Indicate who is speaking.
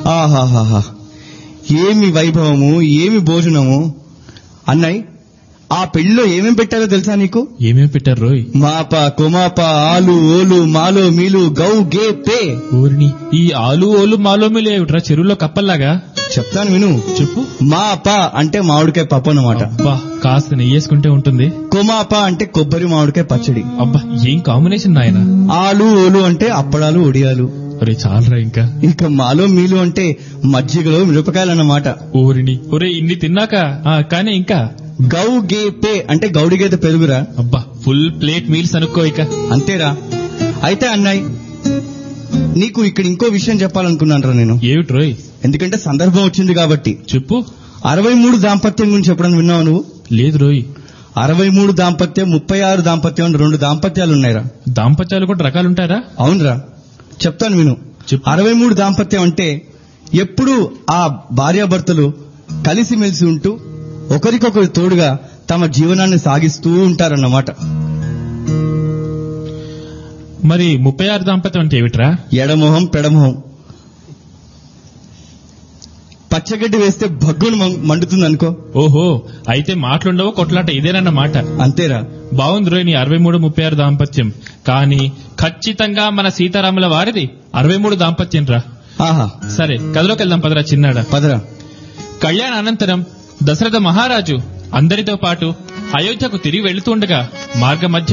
Speaker 1: ఆహాహాహా ఏమి వైభవము ఏమి భోజనము అన్నయ్ ఆ పెళ్లిలో ఏమేం పెట్టారో తెలుసా నీకు
Speaker 2: ఏమేమి పెట్టారు రోయ్
Speaker 1: మాప కొమాప ఆలు ఓలు మాలో మీలు గౌ గే పే
Speaker 2: ఊరిని ఈ ఆలు ఓలు మాలోమిలు ఏమిట్రా చెరువులో కప్పల్లాగా
Speaker 1: చెప్తాను విను
Speaker 2: చెప్పు
Speaker 1: మాప అంటే మామిడికాయ పప్పు అన్నమాట
Speaker 2: అబ్బా కాస్త నెయ్యేసుకుంటే ఉంటుంది
Speaker 1: కొమాప అంటే కొబ్బరి మామిడికాయ పచ్చడి
Speaker 2: అబ్బా ఏం కాంబినేషన్ నాయన
Speaker 1: ఆలు ఓలు అంటే అప్పడాలు ఒడియాలు
Speaker 2: ఒరే చాలరా ఇంకా
Speaker 1: ఇక మాలో మీలు అంటే మజ్జిగలో మిరపకాయలు అన్నమాట
Speaker 2: ఊరిని ఒరే ఇన్ని తిన్నాక ఆ, కానీ ఇంకా
Speaker 1: గౌ గే పే అంటే గౌడి గేదె పెరుగురా
Speaker 2: అబ్బా ఫుల్ ప్లేట్ మీల్స్ అనుకో ఇక
Speaker 1: అంతేరా అయితే అన్నయ్ నీకు ఇక్కడ ఇంకో విషయం చెప్పాలనుకున్నాను నేను
Speaker 2: ఏమిటి రోయ్
Speaker 1: ఎందుకంటే సందర్భం వచ్చింది కాబట్టి
Speaker 2: చెప్పు
Speaker 1: అరవై మూడు దాంపత్యం గురించి ఎప్పుడైనా విన్నావు నువ్వు
Speaker 2: లేదు రోయ్
Speaker 1: అరవై మూడు దాంపత్యం ముప్పై ఆరు దాంపత్యం అని రెండు దాంపత్యాలు ఉన్నాయిరా
Speaker 2: దాంపత్యాలు కూడా రకాలుంటారా
Speaker 1: అవునరా చెప్తాను విను
Speaker 2: చెప్పు.
Speaker 1: అరవై మూడు దాంపత్యం అంటే ఎప్పుడు ఆ భార్యాభర్తలు కలిసిమెలిసి ఉంటూ ఒకరికొకరు తోడుగా తమ జీవనాన్ని సాగిస్తూ ఉంటారన్నమాట
Speaker 2: మరి ముప్పై ఆరు దాంపత్యం అంటే ఏమిట్రా
Speaker 1: ఎడమొహం పెడమొహం పచ్చగడ్డి వేస్తే భగ్గును మం- మండుతుంది అనుకో
Speaker 2: ఓహో అయితే మాటలుండవు కొట్లాట ఇదేనన్నమాట
Speaker 1: అంతేరా
Speaker 2: బాగుంది రోయ్ నీ అరవై మూడు ముప్పై ఆరు దాంపత్యం కానీ ఖచ్చితంగా మన సీతారాముల వారిది అరవై మూడు దాంపత్యం రా
Speaker 1: ఆహా
Speaker 2: సరే కథలోకి వెళ్దాం పదరా చిన్నాడా
Speaker 1: పదరా
Speaker 2: కళ్యాణ అనంతరం దశరథ మహారాజు అందరితో పాటు అయోధ్యకు తిరిగి వెళుతుండగా మార్గ మధ్య